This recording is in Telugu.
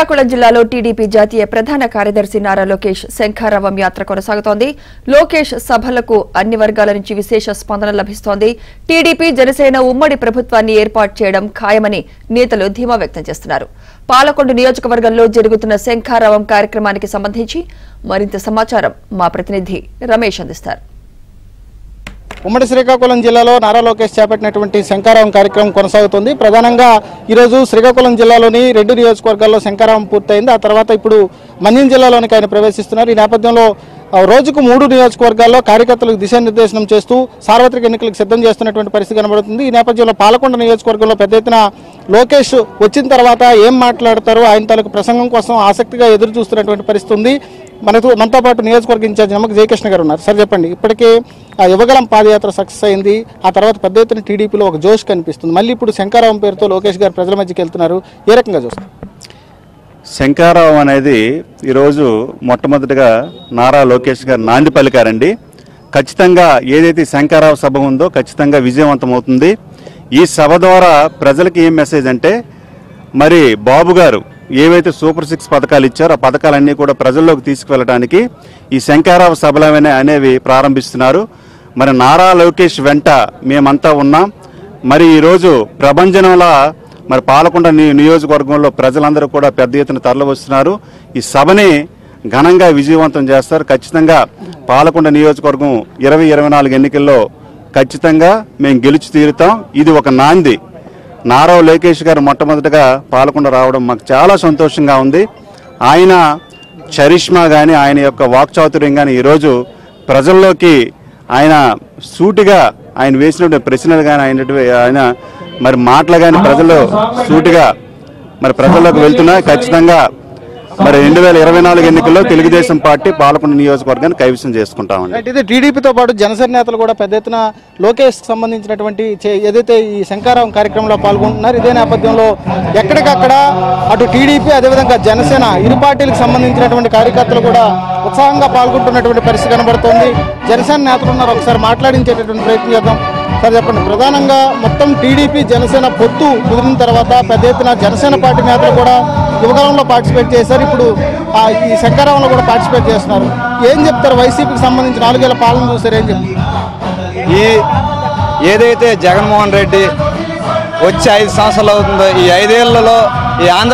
శ్రీకాకుళం జిల్లాలో టీడీపీ జాతీయ ప్రధాన కార్యదర్శి నారా లోకేష్ శంఖారావం యాత్ర కొనసాగుతోంది లోకేష్ సభలకు అన్ని వర్గాల నుంచి విశేష స్పందన లభిస్తోంది టీడీపీ జనసేన ఉమ్మడి ప్రభుత్వాన్ని ఏర్పాటు చేయడం ఖాయమని నేతలు ధీమా వ్యక్తం చేస్తున్నారు పాలకొండ నియోజకవర్గంలో జరుగుతున్న శంఖారావం కార్యక్రమానికి సంబంధించి మరింత సమాచారం మా ప్రతినిధి రమేష్ అందిస్తారు ఉమ్మడి శ్రీకాకుళం జిల్లాలో నారా లోకేష్ చేపట్టినటువంటి శంకారావం కార్యక్రమం కొనసాగుతుంది ప్రధానంగా ఈరోజు శ్రీకాకుళం జిల్లాలోని రెండు నియోజకవర్గాల్లో శంకారావం పూర్తయింది ఆ తర్వాత ఇప్పుడు మన్యం జిల్లాలోనికి ఆయన ప్రవేశిస్తున్నారు ఈ నేపథ్యంలో ఆ, రోజుకు మూడు నియోజకవర్గాల్లో కార్యకర్తలకు దిశానిర్దేశనం చేస్తూ సార్వత్రిక ఎన్నికలకు సిద్ధం చేస్తున్నటువంటి పరిస్థితి కనబడుతుంది ఈ నేపథ్యంలో పాలకొండ నియోజకవర్గంలో పెద్ద ఎత్తున లోకేష్ వచ్చిన తర్వాత ఏం మాట్లాడతారో ఆయన తాలూకు ప్రసంగం కోసం ఆసక్తిగా ఎదురు చూస్తున్నటువంటి పరిస్థితి ఉంది మనతో మనతో పాటు నియోజకవర్గ ఇన్ఛార్జ్ నమ్మక జయకృష్ణ గారు ఉన్నారు సార్ చెప్పండి ఇప్పటికే ఆ యువగలం పాదయాత్ర సక్సెస్ అయింది ఆ తర్వాత పెద్ద ఎత్తున టీడీపీలో ఒక జోష్ కనిపిస్తుంది మళ్ళీ ఇప్పుడు శంకారావం పేరుతో లోకేష్ గారు ప్రజల మధ్యకి వెళ్తున్నారు ఏ రకంగా చూస్తారు శంకారావం అనేది ఈరోజు మొట్టమొదటిగా నారా లోకేష్ గారు నాంది పలికారండి ఖచ్చితంగా ఏదైతే ఈ శంకారావ సభ ఉందో ఖచ్చితంగా విజయవంతం అవుతుంది ఈ సభ ద్వారా ప్రజలకు ఏం మెసేజ్ అంటే మరి బాబు గారు ఏవైతే సూపర్ సిక్స్ పథకాలు ఇచ్చారో ఆ పథకాలన్నీ కూడా ప్రజల్లోకి తీసుకువెళ్ళడానికి ఈ శంకారావ సభలు అనే- అనేవి ప్రారంభిస్తున్నారు మరి నారా లోకేష్ వెంట మేమంతా ఉన్నాం మరి ఈరోజు ప్రభంజనంలా మరి పాలకొండ ని- నియోజకవర్గంలో ప్రజలందరూ కూడా పెద్ద ఎత్తున తరలి వస్తున్నారు ఈ సభని ఘనంగా విజయవంతం చేస్తారు ఖచ్చితంగా పాలకొండ నియోజకవర్గం ఇరవై ఇరవై నాలుగు ఎన్నికల్లో ఖచ్చితంగా మేము గెలిచి తీరుతాం ఇది ఒక నాంది నారా లోకేష్ గారు మొట్టమొదటిగా పాలకొండ రావడం మాకు చాలా సంతోషంగా ఉంది ఆయన చరిష్మా కానీ ఆయన యొక్క వాక్చాతుర్యం కానీ ఈరోజు ప్రజల్లోకి ఆయన సూటిగా ఆయన వేసినటువంటి ప్రశ్నలు కానీ ఆయన ఆయన మరి మాటలు కానీ ప్రజలు సూటిగా మరి ప్రజల్లోకి వెళ్తున్నాయి ఖచ్చితంగా మరి రెండు వేల ఇరవై నాలుగు ఎన్నికల్లో తెలుగుదేశం పార్టీ పాలకొండ నియోజకవర్గాన్ని కైవసం చేసుకుంటామండి రైట్, ఇది టీడీపీతో పాటు జనసేన నేతలు కూడా పెద్ద ఎత్తున లోకేష్ సంబంధించినటువంటి చే- ఏదైతే ఈ శంకారావం కార్యక్రమంలో పాల్గొంటున్నారు ఇదే నేపథ్యంలో ఎక్కడికక్కడ అటు టీడీపీ అదేవిధంగా జనసేన ఇరు పార్టీలకు సంబంధించినటువంటి కార్యకర్తలు కూడా ఉత్సాహంగా పాల్గొంటున్నటువంటి పరిస్థితి కనబడుతోంది జనసేన నేతలు ఉన్నారు ఒకసారి మాట్లాడించేటటువంటి ప్రయత్నం చేద్దాం సార్ చెప్పండి ప్రధానంగా మొత్తం టీడీపీ జనసేన పొత్తు కుదిరిన తర్వాత పెద్ద ఎత్తున జనసేన పార్టీ నేతలు కూడా యువకాలంలో పార్టిసిపేట్ చేశారు ఇప్పుడు ఆ, ఈ శంకరావంలో కూడా పార్టిసిపేట్ చేస్తున్నారు ఏం చెప్తారు వైసీపీకి సంబంధించి నాలుగేళ్ల పాలన చూసారు ఏం చెప్తారు ఈ ఏదైతే జగన్మోహన్ రెడ్డి వచ్చి ఐదు సంవత్సరాలు అవుతుందో ఈ ఐదేళ్లలో ఈ ఆంధ్ర